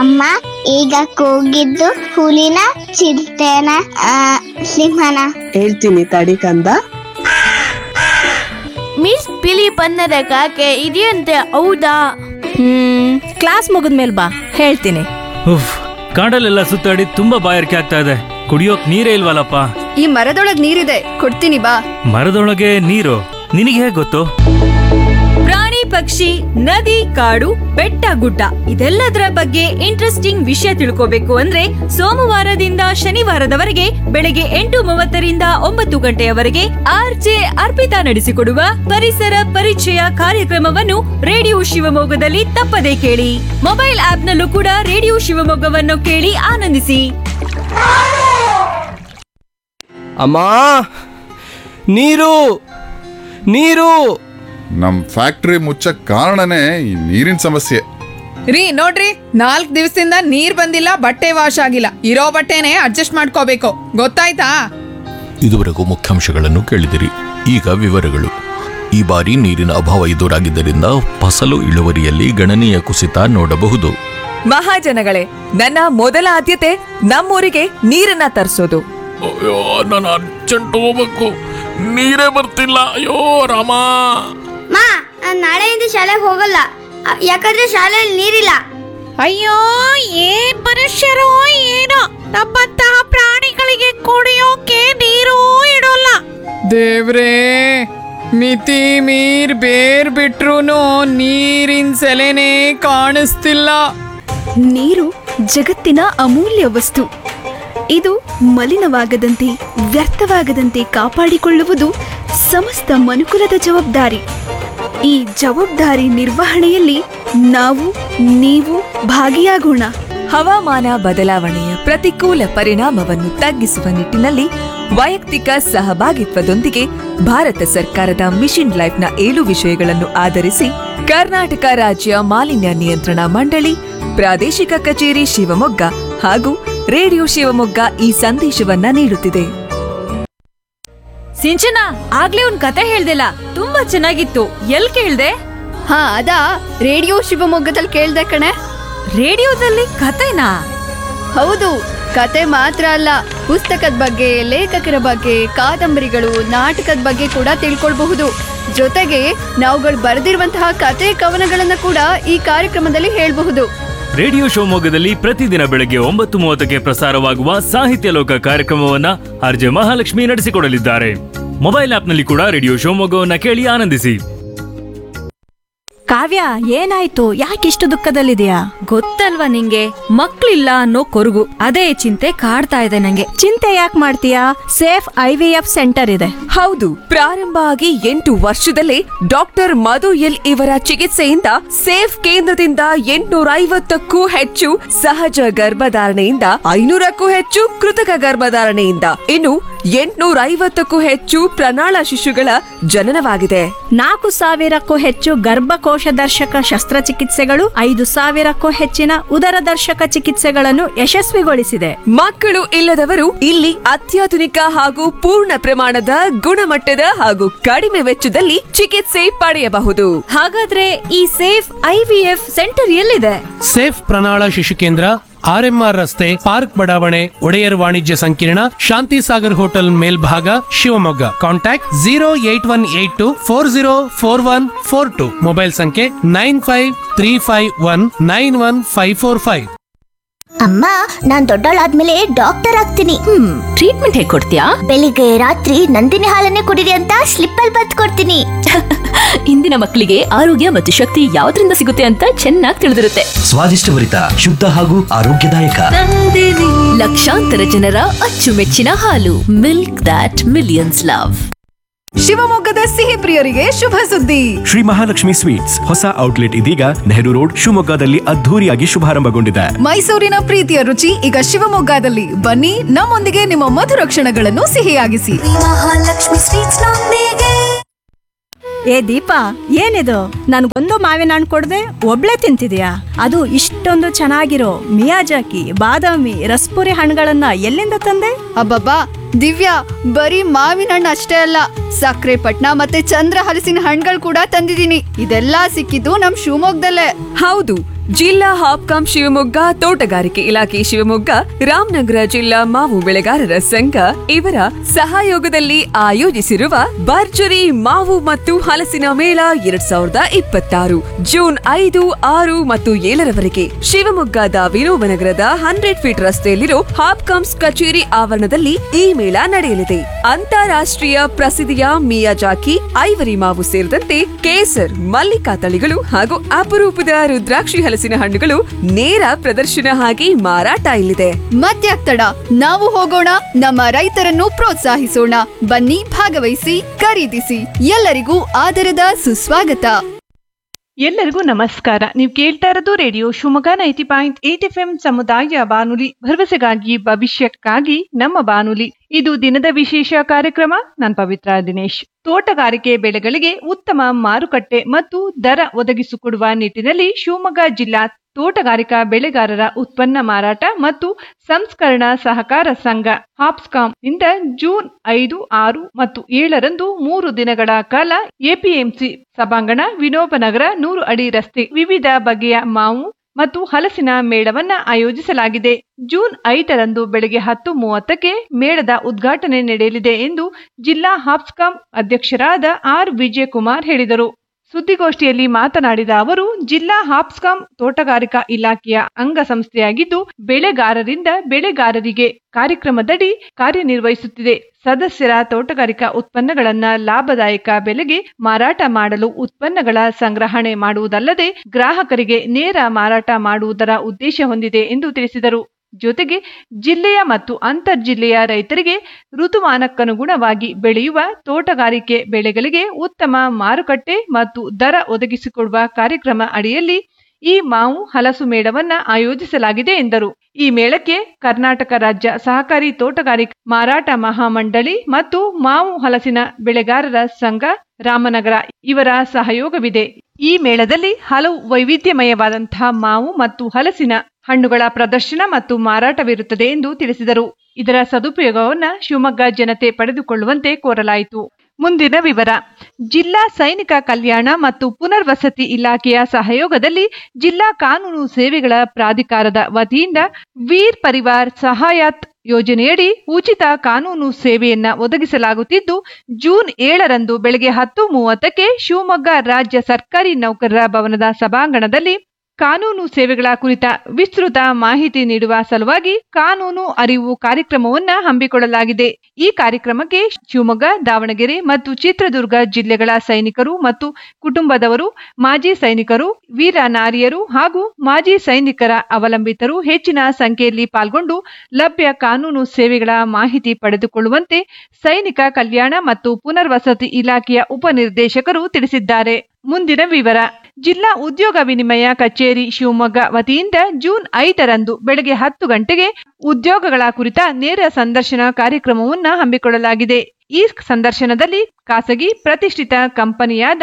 ಅಮ್ಮ ಈಗ ಕೂಗಿದ್ದು ಹುಲಿನ ಚಿರತೆನ ಆ, ಸಿಂಹನ ಹೇಳ್ತೀನಿ ತಡಿ ಕಂದ ಮಿಸ್ ಬಿಳಿ ಬಣ್ಣದ ಕಾಗೆ ಇದೆಯಂತೆ ಹೌದಾ ಹ್ಮ್ ಕ್ಲಾಸ್ ಮುಗಿದ್ಮೇಲೆ ಬಾ ಹೇಳ್ತೀನಿ ಉಫ್ ಕಾಡಲ್ಲೆಲ್ಲ ಸುತ್ತಾಡಿ ತುಂಬಾ ಬಾಯಾರಿಕೆ ಆಗ್ತಾ ಇದೆ ಕುಡಿಯೋಕ್ ನೀರೇ ಇಲ್ವಲ್ಲಪ್ಪ ಈ ಮರದೊಳಗ್ ನೀರಿದೆ ಕೊಡ್ತೀನಿ ಬಾ ಮರದೊಳಗೆ ನೀರು ನಿನಗೆ ಹೇಗ್ ಗೊತ್ತು ಪ್ರಾಣಿ ಪಕ್ಷಿ ನದಿ ಕಾಡು ಬೆಟ್ಟ ಗುಡ್ಡ ಇದೆಲ್ಲದರ ಬಗ್ಗೆ ಇಂಟ್ರೆಸ್ಟಿಂಗ್ ವಿಷಯ ತಿಳ್ಕೋಬೇಕು ಅಂದ್ರೆ ಸೋಮವಾರದಿಂದ ಶನಿವಾರದವರೆಗೆ ಬೆಳಗ್ಗೆ ಎಂಟು ಮೂವತ್ತರಿಂದ ಒಂಬತ್ತು ಗಂಟೆಯವರೆಗೆ ಆರ್ಜೆ ಅರ್ಪಿತಾ ನಡೆಸಿಕೊಡುವ ಪರಿಸರ ಪರಿಚಯ ಕಾರ್ಯಕ್ರಮವನ್ನು ರೇಡಿಯೋ ಶಿವಮೊಗ್ಗದಲ್ಲಿ ತಪ್ಪದೇ ಕೇಳಿ ಮೊಬೈಲ್ ಆಪ್ನಲ್ಲೂ ಕೂಡ ರೇಡಿಯೋ ಶಿವಮೊಗ್ಗವನ್ನು ಕೇಳಿ ಆನಂದಿಸಿ ಅಮ್ಮ ನೀರು ನೀರು ನಮ್ ಫ್ಯಾಕ್ಟ್ರಿ ಮುಚ್ಚಕ್ ಕಾರಣನೇ ಈ ನೀರಿನ ಸಮಸ್ಯೆ ರೀ ನೋಡ್ರಿ ನಾಲ್ಕ್ ದಿವಸದಿಂದ ನೀರ್ ಬಂದಿಲ್ಲ ಬಟ್ಟೆ ವಾಶ್ ಆಗಿಲ್ಲ ಇರೋ ಬಟ್ಟೆನೆ ಅಡ್ಜಸ್ಟ್ ಮಾಡ್ಕೋಬೇಕು ಗೊತ್ತಾಯ್ತಾ ಇದುವರೆಗೂ ಮುಖ್ಯಾಂಶಗಳನ್ನು ಕೇಳಿದಿರಿ ಈಗ ವಿವರಗಳು ಈ ಬಾರಿ ನೀರಿನ ಅಭಾವ ಎದುರಾಗಿದ್ದರಿಂದ ಫಸಲು ಇಳುವರಿಯಲ್ಲಿ ಗಣನೀಯ ಕುಸಿತ ನೋಡಬಹುದು ಮಹಾಜನಗಳೇ ನನ್ನ ಮೊದಲ ಆದ್ಯತೆ ನಮ್ಮೂರಿಗೆ ನೀರನ್ನ ತರಿಸೋದು ಅಯ್ಯೋ ನಾನು ಅರ್ಜೆಂಟ್ ಹೋಗ್ಬೇಕು ನೀರೇ ಬರ್ತಿಲ್ಲ ಅಯ್ಯೋ ರಾಮ ಮಾ ನಾನ್ ನಾಳೆಯಿಂದ ಶಾಲೆಗೆ ಹೋಗಲ್ಲ ಅ- ಯಾಕಂದ್ರೆ ಶಾಲೆಯಲ್ಲಿ ನೀರಿಲ್ಲ ಅಯ್ಯೋ ಏನ್ ಮನುಷ್ಯರು ಏನೋ ನಮ್ಮಂತಹ ಪ್ರಾಣಿಗಳಿಗೆ ಕುಡಿಯೋಕೆ ನೀರು ಇಡೋಲ್ಲ ದೇವ್ರೇ ಮಿತಿ ಮೀರ್ ಬೇರ್ ಬಿಟ್ರುನು ನೀರಿನ ಸೆಲೆನೇ ಕಾಣಿಸ್ತಿಲ್ಲ ನೀರು ಜಗತ್ತಿನ ಅಮೂಲ್ಯ ವಸ್ತು ಇದು ಮಲಿನವಾಗದಂತೆ ವ್ಯರ್ಥವಾಗದಂತೆ ಕಾಪಾಡಿಕೊಳ್ಳುವುದು ಸಮಸ್ತ ಮನುಕುಲದ ಜವಾಬ್ದಾರಿ ಈ ಜವಾಬ್ದಾರಿ ನಿರ್ವಹಣೆಯಲ್ಲಿ ನಾವು ನೀವು ಭಾಗಿಯಾಗೋಣ ಹವಾಮಾನ ಬದಲಾವಣೆಯ ಪ್ರತಿಕೂಲ ಪರಿಣಾಮವನ್ನು ತಗ್ಗಿಸುವ ನಿಟ್ಟಿನಲ್ಲಿ ವೈಯಕ್ತಿಕ ಸಹಭಾಗಿತ್ವದೊಂದಿಗೆ ಭಾರತ ಸರ್ಕಾರದ ಮಿಷನ್ ಲೈಫ್ನ ಏಳು ವಿಷಯಗಳನ್ನು ಆಧರಿಸಿ ಕರ್ನಾಟಕ ರಾಜ್ಯ ಮಾಲಿನ್ಯ ನಿಯಂತ್ರಣ ಮಂಡಳಿ ಪ್ರಾದೇಶಿಕ ಕಚೇರಿ ಶಿವಮೊಗ್ಗ ಹಾಗೂ ರೇಡಿಯೋ ಶಿವಮೊಗ್ಗ ಈ ಸಂದೇಶವನ್ನ ನೀಡುತ್ತಿದೆ ಸಿಂಚನ ಆಗ್ಲೇ ಒಂದ್ ಕತೆ ಹೇಳ್ದಿಲ್ಲ ತುಂಬಾ ಚೆನ್ನಾಗಿತ್ತು ಎಲ್ ಕೇಳ್ದೆ ಹಾ ಅದಾ ರೇಡಿಯೋ ಶಿವಮೊಗ್ಗದಲ್ಲಿ ಕೇಳ್ದೆ ಕಣೆ ರೇಡಿಯೋದಲ್ಲಿ ಕತೆನಾ ಹೌದು ಕತೆ ಮಾತ್ರ ಅಲ್ಲ ಪುಸ್ತಕದ ಬಗ್ಗೆ ಲೇಖಕರ ಬಗ್ಗೆ ಕಾದಂಬರಿಗಳು ನಾಟಕದ ಬಗ್ಗೆ ಕೂಡ ತಿಳ್ಕೊಳ್ಬಹುದು ಜೊತೆಗೆ ನಾವುಗಳು ಬರೆದಿರುವಂತಹ ಕತೆ ಕವನಗಳನ್ನ ಕೂಡ ಈ ಕಾರ್ಯಕ್ರಮದಲ್ಲಿ ಹೇಳಬಹುದು ರೇಡಿಯೋ ಶಿವಮೊಗ್ಗದಲ್ಲಿ ಪ್ರತಿದಿನ ಬೆಳಗ್ಗೆ ಒಂಬತ್ತು ಮೂವತ್ತಕ್ಕೆ ಪ್ರಸಾರವಾಗುವ ಸಾಹಿತ್ಯ ಲೋಕ ಕಾರ್ಯಕ್ರಮವನ್ನ ಆರ್ಜೆ ಮಹಾಲಕ್ಷ್ಮಿ ನಡೆಸಿಕೊಡಲಿದ್ದಾರೆ ಮೊಬೈಲ್ ಆಪ್ನಲ್ಲಿ ಕೂಡ ರೇಡಿಯೋ ಶಿವಮೊಗ್ಗವನ್ನ ಕೇಳಿ ಆನಂದಿಸಿ ಕಾವ್ಯ ಏನಾಯ್ತು ಯಾಕಿಷ್ಟು ದುಃಖದಲ್ಲಿದೆಯಾ ಗೊತ್ತಲ್ವಾ ನಿಂಗೆ ಮಕ್ಳಿಲ್ಲ ಅನ್ನೋ ಕೊರಗು ಅದೇ ಚಿಂತೆ ಕಾಡ್ತಾ ಇದೆ ನಂಗೆ ಚಿಂತೆ ಯಾಕೆ ಮಾಡ್ತೀಯಾ safe I V F centre ಇದೆ ಹೌದು ಪ್ರಾರಂಭ ಆಗಿ ಎಂಟು ವರ್ಷದಲ್ಲೇ ಡಾಕ್ಟರ್ ಮಧು ಎಲ್ ಇವರ ಚಿಕಿತ್ಸೆಯಿಂದ ಸೇಫ್ ಕೇಂದ್ರದಿಂದ ಎಂಟುನೂರ ಐವತ್ತಕ್ಕೂ ಹೆಚ್ಚು ಸಹಜ ಗರ್ಭಧಾರಣೆಯಿಂದ ಐನೂರಕ್ಕೂ ಹೆಚ್ಚು ಕೃತಕ ಗರ್ಭಧಾರಣೆಯಿಂದ ಇನ್ನು ಎಂಟುನೂರ ಐವತ್ತಕ್ಕೂ ಹೆಚ್ಚು ಪ್ರಣಾಳ ಶಿಶುಗಳ ಜನನವಾಗಿದೆ ನಾಲ್ಕು ಸಾವಿರಕ್ಕೂ ಹೆಚ್ಚು ಗರ್ಭಕೋಶ ದರ್ಶಕ ಶಸ್ತ್ರಚಿಕಿತ್ಸೆಗಳು ಐದು ಸಾವಿರಕ್ಕೂ ಹೆಚ್ಚಿನ ಉದರ ದರ್ಶಕ ಚಿಕಿತ್ಸೆಗಳನ್ನು ಯಶಸ್ವಿಗೊಳಿಸಿದೆ ಮಕ್ಕಳು ಇಲ್ಲದವರು ಇಲ್ಲಿ ಅತ್ಯಾಧುನಿಕ ಹಾಗೂ ಪೂರ್ಣ ಪ್ರಮಾಣದ ಗುಣಮಟ್ಟದ ಹಾಗೂ ಕಡಿಮೆ ವೆಚ್ಚದಲ್ಲಿ ಚಿಕಿತ್ಸೆ ಪಡೆಯಬಹುದು ಹಾಗಾದ್ರೆ ಈ ಸೇಫ್ ಐವಿಎಫ್ ಸೆಂಟರ್ ಎಲ್ಲಿದೆ ಸೇಫ್ ಪ್ರಣಾಳ ಶಿಶು ಕೇಂದ್ರ ಆರ್ಎಂಆರ್ ರಸ್ತೆ ಪಾರ್ಕ್ ಬಡಾವಣೆ ಒಡೆಯರ್ ವಾಣಿಜ್ಯ ಸಂಕೀರ್ಣ ಶಾಂತಿ ಸಾಗರ್ ಹೋಟೆಲ್ ಮೇಲ್ಭಾಗ Shivamogga contact zero eight one eight two four zero four one four two mobile ಸಂಖ್ಯೆ nine five three five one nine one five four five ಅಮ್ಮ ನಾನ್ ದೊಡ್ಡವಳಾದ್ಮೇಲೆ ಡಾಕ್ಟರ್ ಆಗ್ತೀನಿ ಟ್ರೀಟ್ಮೆಂಟ್ ಹೇಗೆ ಕೊಡ್ತೀಯಾ ಬೆಳಿಗ್ಗೆ ರಾತ್ರಿ ನಂದಿನಿ ಹಾಲನ್ನೇ ಕುಡಿರಿ ಅಂತ ಸ್ಲಿಪ್ ಅಲ್ಲಿ ಬತ್ ಕೊಡ್ತೀನಿ ಇಂದಿನ ಮಕ್ಕಳಿಗೆ ಆರೋಗ್ಯ ಮತ್ತು ಶಕ್ತಿ ಯಾವ್ದ್ರಿಂದ ಸಿಗುತ್ತೆ ಅಂತ ಚೆನ್ನಾಗಿ ತಿಳಿದಿರುತ್ತೆ ಸ್ವಾದಿಷ್ಟಭರಿತ ಶುದ್ಧ ಹಾಗೂ ಆರೋಗ್ಯದಾಯಕ ಲಕ್ಷಾಂತರ ಜನರ ಅಚ್ಚುಮೆಚ್ಚಿನ ಹಾಲು ಮಿಲ್ಕ್ ದಾಟ್ ಮಿಲಿಯನ್ಸ್ ಲವ್ ಶಿವಮೊಗ್ಗದ ಸಿಹಿ ಪ್ರಿಯರಿಗೆ ಶುಭ ಸುದ್ದಿ ಶ್ರೀ ಮಹಾಲಕ್ಷ್ಮಿ ಸ್ವೀಟ್ಸ್ ಹೊಸ ಔಟ್ಲೆಟ್ ಇದೀಗ ನೆಹರು ರೋಡ್ ಶಿವಮೊಗ್ಗದಲ್ಲಿ ಅದ್ಧೂರಿಯಾಗಿ ಶುಭಾರಂಭಗೊಂಡಿದೆ ಮೈಸೂರಿನ ಪ್ರೀತಿಯ ರುಚಿ ಈಗ ಶಿವಮೊಗ್ಗದಲ್ಲಿ ಬನ್ನಿ ನಮ್ಮೊಂದಿಗೆ ನಿಮ್ಮ ಮಧುರ ಕ್ಷಣಗಳನ್ನು ಸಿಹಿಯಾಗಿಸಿ ಏ ದೀಪಾ ಏನಿದು ನನ್ಗೊಂದು ಮಾವಿನ ಹಣ್ಣು ಕೊಡದೆ ಒಬ್ಳೆ ತಿಂತಿದ್ಯಾ ಅದು ಇಷ್ಟೊಂದು ಚೆನ್ನಾಗಿರೋ ಮಿಯಾಜಾಕಿ ಬಾದಾಮಿ ರಸ್ಪುರಿ ಹಣ್ಣುಗಳನ್ನ ಎಲ್ಲಿಂದ ತಂದೆ ಅಬ್ಬಬ್ಬಾ ದಿವ್ಯಾ ಬರೀ ಮಾವಿನ ಹಣ್ಣು ಅಷ್ಟೇ ಅಲ್ಲ ಸಕ್ಕರೆ ಪಟ್ನ ಮತ್ತೆ ಚಂದ್ರ ಹಲಸಿನ ಹಣ್ಣುಗಳು ಕೂಡ ತಂದಿದ್ದೀನಿ ಇದೆಲ್ಲ ಸಿಕ್ಕಿದ್ದು ನಮ್ ಶಿವಮೊಗ್ಗದಲ್ಲೇ ಹೌದು ಜಿಲ್ಲಾ ಹಾಪ್ಕಾಂ ಶಿವಮೊಗ್ಗ ತೋಟಗಾರಿಕೆ ಇಲಾಖೆ ಶಿವಮೊಗ್ಗ ರಾಮನಗರ ಜಿಲ್ಲಾ ಮಾವು ಬೆಳೆಗಾರರ ಸಂಘ ಇವರ ಸಹಯೋಗದಲ್ಲಿ ಆಯೋಜಿಸಿರುವ ಭರ್ಜರಿ ಮಾವು ಮತ್ತು ಹಲಸಿನ ಮೇಳ ಎರಡ್ ಸಾವಿರದ ಇಪ್ಪತ್ತಾರು ಜೂನ್ ಐದು ಆರು ಮತ್ತು ಏಳರವರೆಗೆ ಶಿವಮೊಗ್ಗದ ವಿನೋಬ ನಗರದ ಹಂಡ್ರೆಡ್ ಫೀಟ್ ರಸ್ತೆಯಲ್ಲಿರೋ ಹಾಪ್ಕಾಮ್ಸ್ ಕಚೇರಿ ಆವರಣದಲ್ಲಿ ಈ ಮೇಳ ನಡೆಯಲಿದೆ ಅಂತಾರಾಷ್ಟ್ರೀಯ ಪ್ರಸಿದ್ಧಿಯ ಮಿಯಾಜಾಕಿ ಐವರಿ ಮಾವು ಸೇರಿದಂತೆ ಕೇಸರ್ ಮಲ್ಲಿಕಾ ತಳಿಗಳು ಹಾಗೂ ಅಪರೂಪದ ರುದ್ರಾಕ್ಷಿ ಹಲಸಿನ ಹಣ್ಣುಗಳು ನೇರ ಪ್ರದರ್ಶನ ಆಗಿ ಮಾರಾಟ ಇಲ್ಲಿದೆ ಮತ್ಯಾಕ್ ತಡ ನಾವು ಹೋಗೋಣ ನಮ್ಮ ರೈತರನ್ನು ಪ್ರೋತ್ಸಾಹಿಸೋಣ ಬನ್ನಿ ಭಾಗವಹಿಸಿ ಖರೀದಿಸಿ ಎಲ್ಲರಿಗೂ ಆದರದ ಸುಸ್ವಾಗತ ಎಲ್ಲರಿಗೂ ನಮಸ್ಕಾರ ನೀವು ಕೇಳ್ತಾ ಇರೋದು radio Shivamogga ninety point eight F M ಸಮುದಾಯ ಬಾನುಲಿ ಭರವಸೆಗಾಗಿ ಭವಿಷ್ಯಕ್ಕಾಗಿ ನಮ್ಮ ಬಾನುಲಿ ಇದು ದಿನದ ವಿಶೇಷ ಕಾರ್ಯಕ್ರಮ ನಾನು ಪವಿತ್ರ ದಿನೇಶ್ ತೋಟಗಾರಿಕೆ ಬೆಳೆಗಳಿಗೆ ಉತ್ತಮ ಮಾರುಕಟ್ಟೆ ಮತ್ತು ದರ ಒದಗಿಸಿಕೊಡುವ ನಿಟ್ಟಿನಲ್ಲಿ ಶಿವಮೊಗ್ಗ ಜಿಲ್ಲಾ ತೋಟಗಾರಿಕಾ ಬೆಳೆಗಾರರ ಉತ್ಪನ್ನ ಮಾರಾಟ ಮತ್ತು ಸಂಸ್ಕರಣಾ ಸಹಕಾರ ಸಂಘ ಹಾಪ್ಸ್ಕಾಂ ಇಂದ ಜೂನ್ ಐದು ಆರು ಮತ್ತು ಏಳರಂದು ಮೂರು ದಿನಗಳ ಕಾಲ ಎಪಿಎಂಸಿ ಸಭಾಂಗಣ ವಿನೋಬನಗರ ನೂರು ಅಡಿ ರಸ್ತೆ ವಿವಿಧ ಬಗೆಯ ಮಾವು ಮತ್ತು ಹಲಸಿನ ಮೇಳವನ್ನ ಆಯೋಜಿಸಲಾಗಿದೆ ಜೂನ್ ಐದರಂದು ಬೆಳಗ್ಗೆ ಹತ್ತು ಮೂವತ್ತಕ್ಕೆ ಮೇಳದ ಉದ್ಘಾಟನೆ ನಡೆಯಲಿದೆ ಎಂದು ಜಿಲ್ಲಾ ಹಾಪ್ಸ್ಕಾಂ ಅಧ್ಯಕ್ಷರಾದ ಆರ್ ವಿಜಯಕುಮಾರ್ ಹೇಳಿದರು ಸುದ್ದಿಗೋಷ್ಠಿಯಲ್ಲಿ ಮಾತನಾಡಿದ ಅವರು ಜಿಲ್ಲಾ ಹಾಪ್ಸ್ಕಾಂ ತೋಟಗಾರಿಕಾ ಇಲಾಖೆಯ ಅಂಗಸಂಸ್ಥೆಯಾಗಿದ್ದು ಬೆಳೆಗಾರರಿಂದ ಬೆಳೆಗಾರರಿಗೆ ಕಾರ್ಯಕ್ರಮದಡಿ ಕಾರ್ಯನಿರ್ವಹಿಸುತ್ತಿದೆ ಸದಸ್ಯರ ತೋಟಗಾರಿಕಾ ಉತ್ಪನ್ನಗಳನ್ನ ಲಾಭದಾಯಕ ಬೆಲೆಗೆ ಮಾರಾಟ ಮಾಡಲು ಉತ್ಪನ್ನಗಳ ಸಂಗ್ರಹಣೆ ಮಾಡುವುದಲ್ಲದೆ ಗ್ರಾಹಕರಿಗೆ ನೇರ ಮಾರಾಟ ಮಾಡುವುದರ ಉದ್ದೇಶ ಹೊಂದಿದೆ ಎಂದು ತಿಳಿಸಿದರು ಜೊತೆಗೆ ಜಿಲ್ಲೆಯ ಮತ್ತು ಅಂತರ್ಜಿಲ್ಲೆಯ ರೈತರಿಗೆ ಋತುಮಾನಕ್ಕನುಗುಣವಾಗಿ ಬೆಳೆಯುವ ತೋಟಗಾರಿಕೆ ಬೆಳೆಗಳಿಗೆ ಉತ್ತಮ ಮಾರುಕಟ್ಟೆ ಮತ್ತು ದರ ಒದಗಿಸಿಕೊಡುವ ಕಾರ್ಯಕ್ರಮ ಅಡಿಯಲ್ಲಿ ಈ ಮಾವು ಹಲಸು ಮೇಳವನ್ನ ಆಯೋಜಿಸಲಾಗಿದೆ ಎಂದರು ಈ ಮೇಳಕ್ಕೆ ಕರ್ನಾಟಕ ರಾಜ್ಯ ಸಹಕಾರಿ ತೋಟಗಾರಿಕೆ ಮಾರಾಟ ಮಹಾಮಂಡಳಿ ಮತ್ತು ಮಾವು ಹಲಸಿನ ಬೆಳೆಗಾರರ ಸಂಘ ರಾಮನಗರ ಇವರ ಸಹಯೋಗವಿದೆ ಈ ಮೇಳದಲ್ಲಿ ಹಲವು ವೈವಿಧ್ಯಮಯವಾದಂತಹ ಮಾವು ಮತ್ತು ಹಲಸಿನ ಹಣ್ಣುಗಳ ಪ್ರದರ್ಶನ ಮತ್ತು ಮಾರಾಟವಿರುತ್ತದೆ ಎಂದು ತಿಳಿಸಿದರು ಇದರ ಸದುಪಯೋಗವನ್ನ ಶಿವಮೊಗ್ಗ ಜನತೆ ಪಡೆದುಕೊಳ್ಳುವಂತೆ ಕೋರಲಾಯಿತು ಮುಂದಿನ ವಿವರ ಜಿಲ್ಲಾ ಸೈನಿಕ ಕಲ್ಯಾಣ ಮತ್ತು ಪುನರ್ವಸತಿ ಇಲಾಖೆಯ ಸಹಯೋಗದಲ್ಲಿ ಜಿಲ್ಲಾ ಕಾನೂನು ಸೇವೆಗಳ ಪ್ರಾಧಿಕಾರದ ವತಿಯಿಂದ ವೀರ್ ಪರಿವಾರ್ ಸಹಾಯತ್ ಯೋಜನೆಯಡಿ ಉಚಿತ ಕಾನೂನು ಸೇವೆಯನ್ನ ಒದಗಿಸಲಾಗುತ್ತಿದ್ದು ಜೂನ್ ಏಳರಂದು ಬೆಳಗ್ಗೆ ಹತ್ತು ಮೂವತ್ತಕ್ಕೆ ಶಿವಮೊಗ್ಗ ರಾಜ್ಯ ಸರ್ಕಾರಿ ನೌಕರರ ಭವನದ ಸಭಾಂಗಣದಲ್ಲಿ ಕಾನೂನು ಸೇವೆಗಳ ಕುರಿತ ವಿಸ್ತೃತ ಮಾಹಿತಿ ನೀಡುವ ಸಲುವಾಗಿ ಕಾನೂನು ಅರಿವು ಕಾರ್ಯಕ್ರಮವನ್ನ ಹಮ್ಮಿಕೊಳ್ಳಲಾಗಿದೆ ಈ ಕಾರ್ಯಕ್ರಮಕ್ಕೆ ಶಿವಮೊಗ್ಗ ದಾವಣಗೆರೆ ಮತ್ತು ಚಿತ್ರದುರ್ಗ ಜಿಲ್ಲೆಗಳ ಸೈನಿಕರು ಮತ್ತು ಕುಟುಂಬದವರು ಮಾಜಿ ಸೈನಿಕರು ವೀರ ನಾರಿಯರು ಹಾಗೂ ಮಾಜಿ ಸೈನಿಕರ ಅವಲಂಬಿತರು ಹೆಚ್ಚಿನ ಸಂಖ್ಯೆಯಲ್ಲಿ ಪಾಲ್ಗೊಂಡು ಲಭ್ಯ ಕಾನೂನು ಸೇವೆಗಳ ಮಾಹಿತಿ ಪಡೆದುಕೊಳ್ಳುವಂತೆ ಸೈನಿಕ ಕಲ್ಯಾಣ ಮತ್ತು ಪುನರ್ವಸತಿ ಇಲಾಖೆಯ ಉಪನಿರ್ದೇಶಕರು ತಿಳಿಸಿದ್ದಾರೆ ಮುಂದಿನ ವಿವರ ಜಿಲ್ಲಾ ಉದ್ಯೋಗ ವಿನಿಮಯ ಕಚೇರಿ ಶಿವಮೊಗ್ಗ ವತಿಯಿಂದ ಜೂನ್ ಐದರಂದು ಬೆಳಗ್ಗೆ ಹತ್ತು ಗಂಟೆಗೆ ಉದ್ಯೋಗಗಳ ಕುರಿತ ನೇರ ಸಂದರ್ಶನ ಕಾರ್ಯಕ್ರಮವನ್ನ ಹಮ್ಮಿಕೊಳ್ಳಲಾಗಿದೆ ಈ ಸಂದರ್ಶನದಲ್ಲಿ ಖಾಸಗಿ ಪ್ರತಿಷ್ಠಿತ ಕಂಪನಿಯಾದ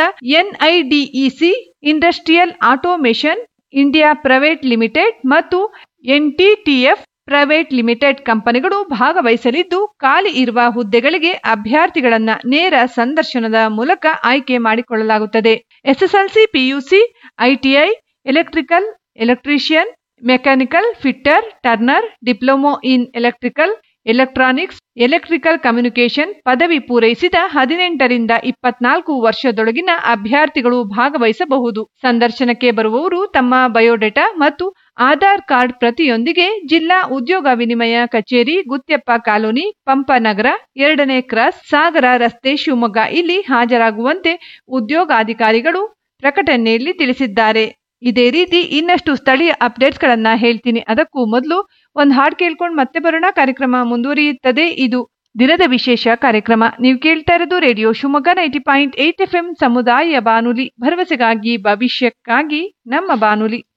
NIDEC industrial automation India private limited ಮತ್ತು ಎನ್ಟಿಟಿಎಫ್ ಪ್ರೈವೇಟ್ ಲಿಮಿಟೆಡ್ ಕಂಪನಿಗಳು ಭಾಗವಹಿಸಲಿದ್ದು ಖಾಲಿ ಇರುವ ಹುದ್ದೆಗಳಿಗೆ ಅಭ್ಯರ್ಥಿಗಳನ್ನ ನೇರ ಸಂದರ್ಶನದ ಮೂಲಕ ಆಯ್ಕೆ ಮಾಡಿಕೊಳ್ಳಲಾಗುತ್ತದೆ SSLC PUC ITI electrical electrician mechanical fitter turner diploma in electrical electronics electrical communication ಪದವಿ ಪೂರೈಸಿದ ಹದಿನೆಂಟರಿಂದ ಇಪ್ಪತ್ನಾಲ್ಕು ವರ್ಷದೊಳಗಿನ ಅಭ್ಯರ್ಥಿಗಳು ಭಾಗವಹಿಸಬಹುದು ಸಂದರ್ಶನಕ್ಕೆ ಬರುವವರು ತಮ್ಮ ಬಯೋಡೇಟಾ ಮತ್ತು ಆಧಾರ್ ಕಾರ್ಡ್ ಪ್ರತಿಯೊಂದಿಗೆ ಜಿಲ್ಲಾ ಉದ್ಯೋಗ ವಿನಿಮಯ ಕಚೇರಿ ಗುತ್ಯಪ್ಪ ಕಾಲೋನಿ ಪಂಪನಗರ ಎರಡನೇ ಕ್ರಾಸ್ ಸಾಗರ ರಸ್ತೆ ಶಿವಮೊಗ್ಗ ಇಲ್ಲಿ ಹಾಜರಾಗುವಂತೆ ಉದ್ಯೋಗಾಧಿಕಾರಿಗಳು ಪ್ರಕಟಣೆಯಲ್ಲಿ ತಿಳಿಸಿದ್ದಾರೆ ಇದೇ ರೀತಿ ಇನ್ನಷ್ಟು ಸ್ಥಳೀಯ ಅಪ್ಡೇಟ್ಸ್ ಗಳನ್ನ ಹೇಳ್ತೀನಿ ಅದಕ್ಕೂ ಮೊದಲು ಒಂದು ಹಾಡು ಕೇಳ್ಕೊಂಡು ಮತ್ತೆ ಬರೋಣ ಕಾರ್ಯಕ್ರಮ ಮುಂದುವರಿಯುತ್ತದೆ ಇದು ದಿನದ ವಿಶೇಷ ಕಾರ್ಯಕ್ರಮ ನೀವು ಕೇಳ್ತಾ ಇರೋದು radio Shivamogga ninety point eight F M ಸಮುದಾಯ ಬಾನುಲಿ ಭರವಸೆಗಾಗಿ ಭವಿಷ್ಯಕ್ಕಾಗಿ ನಮ್ಮ ಬಾನುಲಿ